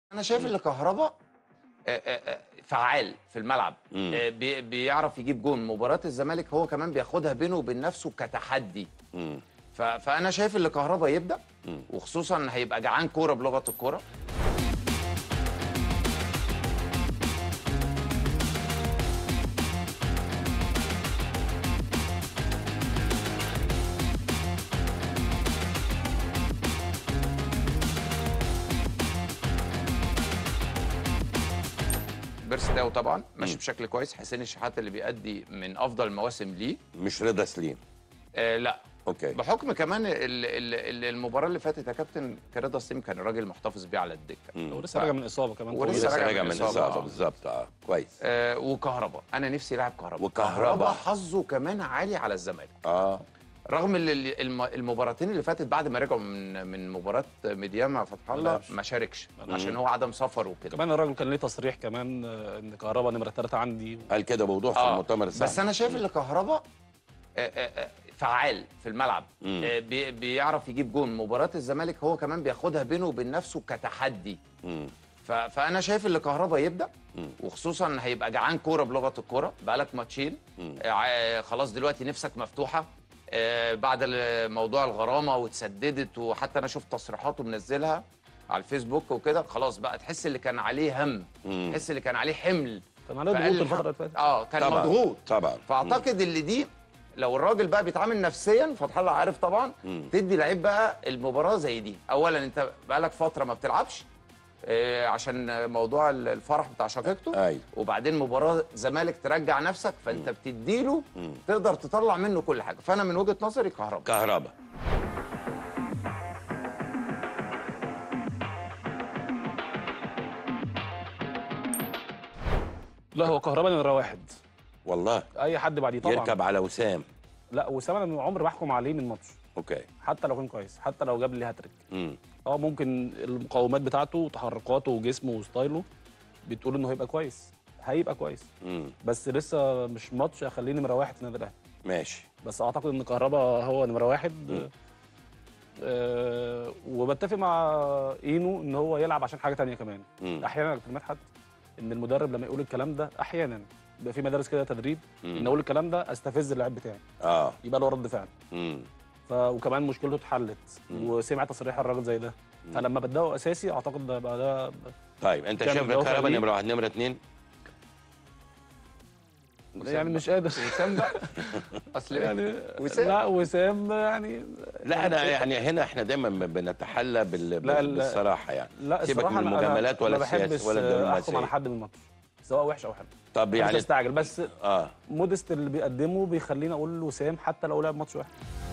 انا شايف ان كهربا آه، آه، آه، فعال في الملعب مم. آه، بي- بيعرف يجيب جون مباراه الزمالك هو كمان بياخدها بينه وبين نفسه كتحدي مم. ف- فانا شايف ان كهربا يبدا مم. وخصوصا هيبقى جعان كوره بلغه الكوره بيرستاو طبعا ماشي مم. بشكل كويس حسين الشحات اللي بيأدي من افضل المواسم ليه مش رضا سليم آه لا اوكي بحكم كمان ال- ال- ال- المباراه اللي فاتت يا كابتن كريدا سليم كان الراجل محتفظ بيه على الدكه مم. ولسه راجع من اصابه كمان ولسه طويلة. لسه راجع راجع من من الإصابة. الاصابه آه. بالظبط اه كويس آه وكهربا انا نفسي لاعب كهربا وكهربا. حظه كمان عالي على الزمالك اه رغم ال- ال- الم- المباراتين اللي فاتت بعد ما رجعوا من من مباراه ميديام مع فتح الله لعبش. ما شاركش ما عشان لعبش. هو عدم سفر وكده كمان الراجل كان ليه تصريح كمان آه، ان كهربا نمره ثلاثه عندي قال كده بوضوح في آه، المؤتمر الصحفي بس انا شايف ان كهربا آه، آه، آه، فعال في الملعب مم. آه، بي- بيعرف يجيب جون مباراه الزمالك هو كمان بياخدها بينه وبين نفسه كتحدي مم. ف- فانا شايف ان كهربا يبدا مم. وخصوصا هيبقى جعان كوره بلغه الكوره بقالك ماتشين مم. آه، خلاص دلوقتي نفسك مفتوحه آه، بعد ال- موضوع الغرامه واتسددت وحتى انا شفت تصريحاته منزلها على الفيسبوك وكده خلاص بقى تحس اللي كان عليه هم مم. تحس اللي كان عليه حمل كان عليه فقال ضغوط الحق- الفتره اللي فاتت اه كان طبعا مضغوط طبعا فاعتقد اللي دي لو الراجل بقى بيتعامل نفسيا فتح الله عارف طبعا مم. تدي لعيب بقى المباراه زي دي اولا انت بقالك فتره ما بتلعبش آه، عشان موضوع الفرح بتاع شقيقته ايوه وبعدين مباراه زمالك ترجع نفسك فانت بتديله مم. تقدر تطلع منه كل حاجه فانا من وجهه نظري كهرباء كهربا لا هو كهربا نمره واحد والله اي حد بعديه طبعا يركب على وسام لا وسام انا من عمري بحكم عليه من ماتش اوكي حتى لو كان كويس حتى لو جاب لي هاتريك مم. اه ممكن المقاومات بتاعته وتحركاته وجسمه وستايله بتقول انه هيبقى كويس هيبقى كويس مم. بس لسه مش ماتش اخليه نمره واحد في النادي الاهلي ماشي بس اعتقد ان كهربا هو نمره واحد مم. آه وبتفق مع اينو ان هو يلعب عشان حاجه تانية كمان مم. احيانا يا دكتور مدحت ان المدرب لما يقول الكلام ده احيانا بيبقى في مدارس كده تدريب مم. ان اقول الكلام ده استفز اللاعب بتاعي اه يبقى له رد فعل مم. ف... وكمان مشكلته اتحلت مم. وسمع تصريح الراجل زي ده مم. فلما بداه اساسي اعتقد ده بقى ده طيب انت كان شايف بيوفر كهربا ليه؟ نمره واحد نمره اثنين يعني مش قادر وسام بقى اصل يعني وسام. لا وسام يعني لا انا يعني هنا احنا دايما بنتحلى بال... لا، لا. بالصراحه يعني لا سيبك الصراحه من أنا- المجاملات أنا ولا ما بحبش السياسه ولا احكم على الدبلوماسيه حد من الماتش سواء وحش او حلو طب يعني يعني تستعجل بس اه مودست اللي بيقدمه بيخليني اقول وسام حتى لو لعب ماتش واحد